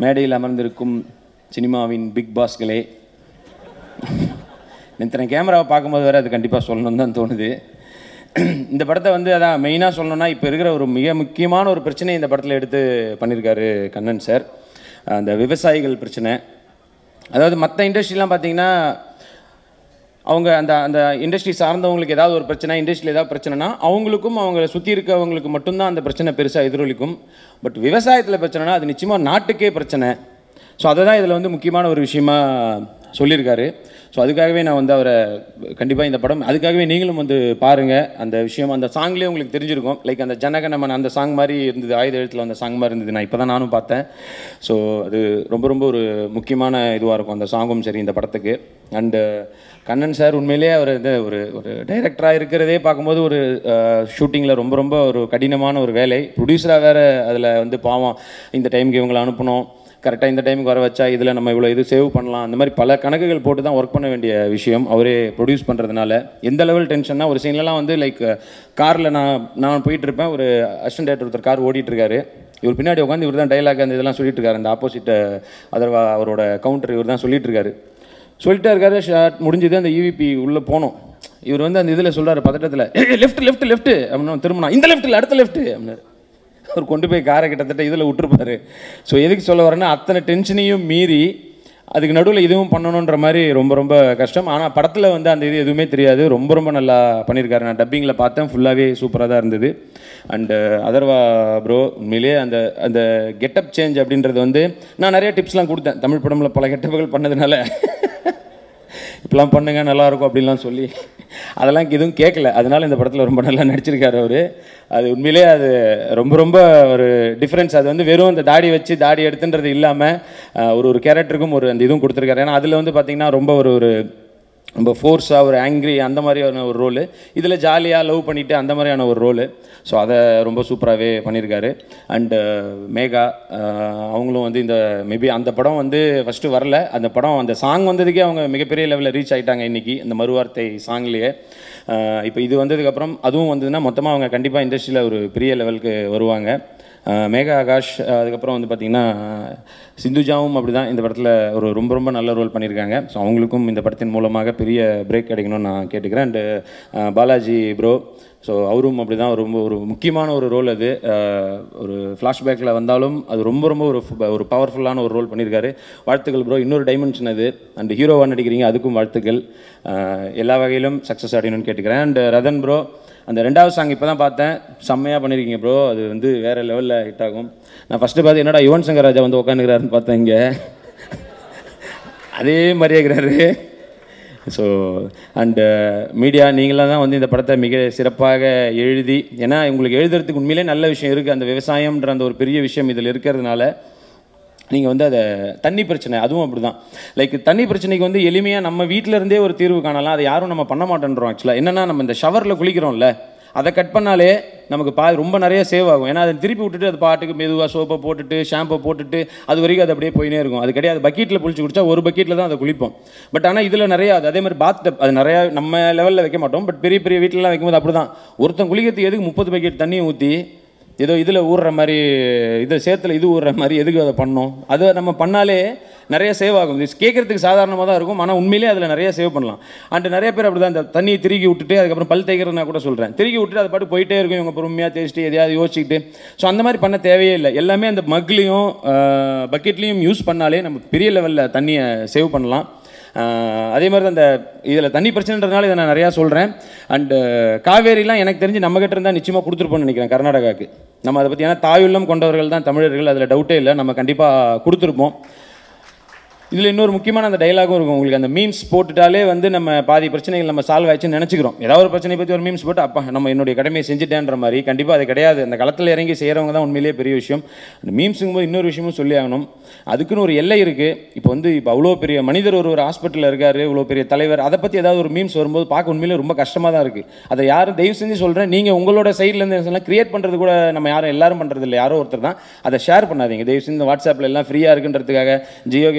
மேடையில் அமர்ந்திருக்கும் சினிமாவின் பிக் பாஸ்களே இத்தனை கேமராவை பார்க்கும்போது வேறு அது கண்டிப்பாக சொல்லணும்னு தான் தோணுது இந்த படத்தை வந்து அதான் மெயினாக சொல்லணும்னா இப்போ இருக்கிற ஒரு மிக முக்கியமான ஒரு பிரச்சனையை இந்த படத்தில் எடுத்து பண்ணியிருக்காரு கண்ணன் சார் அந்த விவசாயிகள் பிரச்சனை அதாவது மற்ற இண்டஸ்ட்ரிலாம் பார்த்தீங்கன்னா அவங்க அந்த அந்த இண்டஸ்ட்ரி சார்ந்தவங்களுக்கு ஏதாவது ஒரு பிரச்சனை இண்டஸ்ட்ரியில் ஏதாவது பிரச்சனைனா அவங்களுக்கும் அவங்கள சுற்றி இருக்கவங்களுக்கு மட்டும்தான் அந்த பிரச்சனை பெருசாக எதிரொலிக்கும் பட் விவசாயத்தில் பிரச்சனைனா அது நிச்சயமாக நாட்டுக்கே பிரச்சனை ஸோ அதை தான் இதில் வந்து முக்கியமான ஒரு விஷயமா சொல்லியிருக்காரு ஸோ அதுக்காகவே நான் வந்து அவரை கண்டிப்பாக இந்த படம் அதுக்காகவே நீங்களும் வந்து பாருங்கள் அந்த விஷயம் அந்த சாங்லேயே உங்களுக்கு தெரிஞ்சிருக்கும் லைக் அந்த ஜனகணமன் அந்த சாங் மாதிரி இருந்தது ஆயுத எழுத்தில் அந்த சாங் மாதிரி இருந்தது நான் இப்போ தான் நானும் பார்த்தேன் ஸோ அது ரொம்ப ரொம்ப ஒரு முக்கியமான இதுவாக இருக்கும் அந்த சாங்கும் சரி இந்த படத்துக்கு அண்டு கண்ணன் சார் உண்மையிலேயே அவர் இது ஒரு ஒரு டைரக்டராக இருக்கிறதே பார்க்கும்போது ஒரு ஷூட்டிங்கில் ரொம்ப ரொம்ப ஒரு கடினமான ஒரு வேலை ப்ரொடியூசராக வேறு அதில் வந்து பாவம் இந்த டைமுக்கு இவங்களை அனுப்பணும் கரெக்டாக இந்த டைமுக்கு வர வச்சா இதில் நம்ம இவ்வளோ இது சேவ் பண்ணலாம் அந்த மாதிரி பல கணக்குகள் போட்டு தான் ஒர்க் பண்ண வேண்டிய விஷயம் அவரே ப்ரொடியூஸ் பண்ணுறதுனால எந்த லெவல் டென்ஷன்னா ஒரு சீன்லலாம் வந்து லைக் காரில் நான் நான் போயிட்டு இருப்பேன் ஒரு அசிஸ்டன்ட் டேரக்டர் ஒருத்தர் கார் ஓடிட்டு இருக்காரு இவர் பின்னாடி உட்காந்து இவர் தான் டைலாக் அந்த இதெல்லாம் சொல்லிட்டு இருக்காரு அந்த ஆப்போசிட் அதர்வா அவரோட கவுண்டர் இவர் தான் சொல்லிட்டு இருக்காரு சொல்லிட்டே இருக்காரு ஷார்ட் முடிஞ்சது அந்த யூவிபி உள்ளே போனோம் இவர் வந்து அந்த இதில் சொல்கிறாரு பதட்டத்தில் லெஃப்ட் லெஃப்ட் லெஃப்ட் அப்படின்னு திரும்பினா இந்த லெஃப்ட்டில் அடுத்த லெஃப்ட் அப்படின்னாரு அவர் கொண்டு போய் காரை கிட்டத்தட்ட இதில் விட்டுருப்பாரு ஸோ எதுக்கு சொல்ல வரேன்னா அத்தனை டென்ஷனையும் மீறி அதுக்கு நடுவில் இதுவும் பண்ணணுன்ற மாதிரி ரொம்ப ரொம்ப கஷ்டம் ஆனால் படத்தில் வந்து அந்த இது எதுவுமே தெரியாது ரொம்ப ரொம்ப நல்லா பண்ணியிருக்காரு நான் டப்பிங்கில் பார்த்தேன் ஃபுல்லாகவே சூப்பராக தான் இருந்தது அண்டு அதர்வா ப்ரோ உண்மையிலேயே அந்த அந்த கெட்டப் சேஞ்ச் அப்படின்றது வந்து நான் நிறைய டிப்ஸ்லாம் கொடுத்தேன் தமிழ் படமில் பல கெட்டப்புகள் பண்ணதுனால இப்படிலாம் பண்ணுங்க நல்லாயிருக்கும் அப்படின்லாம் சொல்லி அதெல்லாம் எதுவும் கேட்கல அதனால இந்த படத்தில் ரொம்ப நல்லா நடிச்சிருக்காரு அவர் அது உண்மையிலே அது ரொம்ப ரொம்ப ஒரு டிஃப்ரென்ஸ் அது வந்து வெறும் அந்த தாடி வச்சு தாடி எடுத்துன்றது இல்லாமல் ஒரு ஒரு கேரக்டருக்கும் ஒரு அந்த இதுவும் கொடுத்துருக்காரு ஏன்னா அதில் வந்து பார்த்திங்கன்னா ரொம்ப ஒரு ஒரு ரொம்ப ஃபோர்ஸாக ஒரு ஆங்க்ரி அந்த மாதிரியான ஒரு ரோலு இதில் ஜாலியாக லவ் பண்ணிவிட்டு அந்த மாதிரியான ஒரு ரோலு ஸோ அதை ரொம்ப சூப்பராகவே பண்ணியிருக்காரு அண்டு மேகா அவங்களும் வந்து இந்த மேபி அந்த படம் வந்து ஃபஸ்ட்டு வரல அந்த படம் அந்த சாங் வந்ததுக்கே அவங்க மிகப்பெரிய லெவலில் ரீச் ஆகிட்டாங்க இன்றைக்கி இந்த மறுவார்த்தை சாங்லேயே இப்போ இது வந்ததுக்கப்புறம் அதுவும் வந்ததுன்னா மொத்தமாக அவங்க கண்டிப்பாக இண்டஸ்ட்ரியில் ஒரு பெரிய லெவலுக்கு வருவாங்க மேகா ஆகாஷ் அதுக்கப்புறம் வந்து பார்த்திங்கன்னா சிந்துஜாவும் அப்படி தான் இந்த படத்தில் ஒரு ரொம்ப ரொம்ப நல்ல ரோல் பண்ணியிருக்காங்க ஸோ அவங்களுக்கும் இந்த படத்தின் மூலமாக பெரிய பிரேக் கிடைக்கணும்னு நான் கேட்டுக்கிறேன் அண்டு பாலாஜி ப்ரோ ஸோ அவரும் அப்படி தான் ரொம்ப ஒரு முக்கியமான ஒரு ரோல் அது ஒரு ஃப்ளாஷ்பேக்கில் வந்தாலும் அது ரொம்ப ரொம்ப ஒரு ஒரு பவர்ஃபுல்லான ஒரு ரோல் பண்ணியிருக்காரு வாழ்த்துக்கள் ப்ரோ இன்னொரு டைமென்ஷன் அது அண்ட் ஹீரோவாக நடிக்கிறீங்க அதுக்கும் வாழ்த்துக்கள் எல்லா வகையிலும் சக்ஸஸ் அடையணும்னு கேட்டுக்கிறேன் அண்ட் ரதன் ப்ரோ அந்த ரெண்டாவது சாங் இப்போ தான் பார்த்தேன் செம்மையாக பண்ணியிருக்கீங்க ப்ரோ அது வந்து வேறு லெவலில் ஹிட் ஆகும் நான் ஃபஸ்ட்டு பார்த்து என்னடா யுவன் சங்கர் ராஜா வந்து உட்காந்துக்கிறாருன்னு பார்த்தேன் இங்கே அதே மாதிரியே இருக்கிறாரு ஸோ அண்டு மீடியா நீங்களாம் தான் வந்து இந்த படத்தை மிக சிறப்பாக எழுதி ஏன்னா உங்களுக்கு எழுதுறதுக்கு உண்மையிலே நல்ல விஷயம் இருக்குது அந்த விவசாயம்ன்ற அந்த ஒரு பெரிய விஷயம் இதில் இருக்கிறதுனால நீங்கள் வந்து அதை தண்ணி பிரச்சனை அதுவும் அப்படி தான் லைக் தண்ணி பிரச்சனைக்கு வந்து எளிமையாக நம்ம வீட்டில் இருந்தே ஒரு தீர்வு காணலாம் அதை யாரும் நம்ம பண்ண மாட்டேன்றோம் ஆக்சுவலாக என்னென்னா நம்ம இந்த ஷவரில் குளிக்கிறோம்ல அதை கட் பண்ணாலே நமக்கு பா ரொம்ப நிறைய சேவ் ஆகும் ஏன்னா அதை திருப்பி விட்டுட்டு அது பாட்டுக்கு மெதுவாக சோப்பை போட்டுட்டு ஷாம்பை போட்டுட்டு அது வரைக்கும் அது அப்படியே போயினே இருக்கும் அது கிடையாது பக்கெட்டில் புளிச்சு குடிச்சா ஒரு பக்கெட்டில் தான் அதை குளிப்போம் பட் ஆனால் இதில் நிறையா அது அதே மாதிரி பாத் டப் அது நிறையா நம்ம லெவலில் வைக்க மாட்டோம் பட் பெரிய பெரிய வீட்டிலலாம் வைக்கும்போது அப்படி தான் ஒருத்தன் குளிக்கிறதுக்கு எதுக்கு முப்பது பக்கெட் தண்ணியை ஊற்றி ஏதோ இதில் ஊறுற மாதிரி இதில் சேத்துல இது ஊறுற மாதிரி எதுக்கு அதை பண்ணோம் அதை நம்ம பண்ணாலே நிறைய சேவ் ஆகும் இது கேட்குறதுக்கு சாதாரணமாக தான் இருக்கும் ஆனால் உண்மையிலே அதில் நிறைய சேவ் பண்ணலாம் அண்ட் நிறைய பேர் அப்படி தான் இந்த தண்ணியை திருக்கி விட்டுட்டு அதுக்கப்புறம் பல் தேய்க்கிறது நான் கூட சொல்கிறேன் திருக்கி விட்டுட்டு அது பாட்டு போயிட்டே இருக்கும் இவங்க பொறுமையாக தேய்ச்சிட்டு எதையாவது யோசிச்சுக்கிட்டு ஸோ அந்த மாதிரி பண்ண தேவையே இல்லை எல்லாமே அந்த மக்லேயும் பக்கெட்லேயும் யூஸ் பண்ணாலே நம்ம பெரிய லெவலில் தண்ணியை சேவ் பண்ணலாம் அதே மாதிரி தான் அந்த இதில் தண்ணி பிரச்சனைன்றதுனால இதை நான் நிறையா சொல்கிறேன் அண்டு காவேரிலாம் எனக்கு தெரிஞ்சு நம்ம கிட்ட இருந்தால் நிச்சயமாக கொடுத்துருப்போம்னு நினைக்கிறேன் கர்நாடகாவுக்கு நம்ம அதை பற்றி ஏன்னா தாயுள்ளம் கொண்டவர்கள் தான் தமிழர்கள் அதில் டவுட்டே இல்லை நம்ம கண்டிப்பாக கொடுத்துருப்போம் இதில் இன்னொரு முக்கியமான அந்த டைலாகும் இருக்கும் உங்களுக்கு அந்த மீம்ஸ் போட்டுட்டாலே வந்து நம்ம பாதி பிரச்சனைகள் நம்ம சால்வ் ஆயிடுச்சுன்னு நினச்சிக்கிறோம் ஏதாவது ஒரு பிரச்சனை பற்றி ஒரு மீம்ஸ் போட்டு அப்பா நம்ம என்னுடைய கடமையை செஞ்சுட்டேன்ற மாதிரி கண்டிப்பாக அது கிடையாது அந்த களத்தில் இறங்கி செய்கிறவங்க தான் உண்மையிலேயே பெரிய விஷயம் அந்த மீம்ஸுங்கும் போது இன்னொரு விஷயமும் சொல்லி ஆகணும் அதுக்குன்னு ஒரு எல்லை இருக்குது இப்போ வந்து இப்போ அவ்வளோ பெரிய மனிதர் ஒரு ஒரு ஹாஸ்பிட்டலில் இருக்கார் இவ்வளோ பெரிய தலைவர் அதை பற்றி ஏதாவது ஒரு மீம்ஸ் வரும்போது பார்க்க உண்மையிலே ரொம்ப கஷ்டமாக தான் இருக்குது அதை யாரும் தயவு செஞ்சு சொல்கிறேன் நீங்கள் உங்களோட சைட்லேருந்து சொல்லலாம் கிரியேட் பண்ணுறது கூட நம்ம யாரும் எல்லாரும் பண்ணுறது இல்லை யாரோ ஒருத்தர் தான் அதை ஷேர் பண்ணாதீங்க தயவு செஞ்சு வாட்ஸ்அப்பில் எல்லாம் ஃப்ரீயாக இருக்குன்றதுக்காக ஜியோகி எல்லாம் வந்தது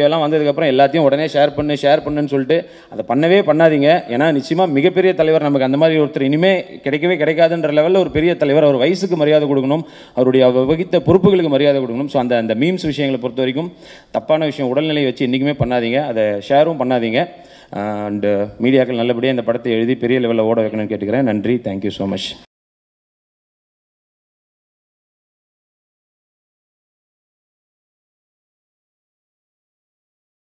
வந்ததுக்கப்புறம் எல்லாத்தையும் உடனே ஷேர் பண்ணு ஷேர் பண்ணுன்னு சொல்லிட்டு அதை பண்ணவே பண்ணாதீங்க ஏன்னா நிச்சயமாக மிகப்பெரிய தலைவர் நமக்கு அந்த மாதிரி ஒருத்தர் இனிமே கிடைக்கவே கிடைக்காதுன்ற லெவலில் ஒரு பெரிய தலைவர் அவர் வயசுக்கு மரியாதை கொடுக்கணும் அவருடைய அவர் வகித்த பொறுப்புகளுக்கு மரியாதை கொடுக்கணும் ஸோ அந்த அந்த மீம்ஸ் விஷயங்களை பொறுத்த வரைக்கும் தப்பான விஷயம் உடல்நிலை வச்சு என்றைக்குமே பண்ணாதீங்க அதை ஷேரும் பண்ணாதீங்க அண்டு மீடியாக்கள் நல்லபடியாக இந்த படத்தை எழுதி பெரிய லெவலில் ஓட வைக்கணும்னு கேட்டுக்கிறேன் நன்றி தேங்க்யூ ஸோ மச்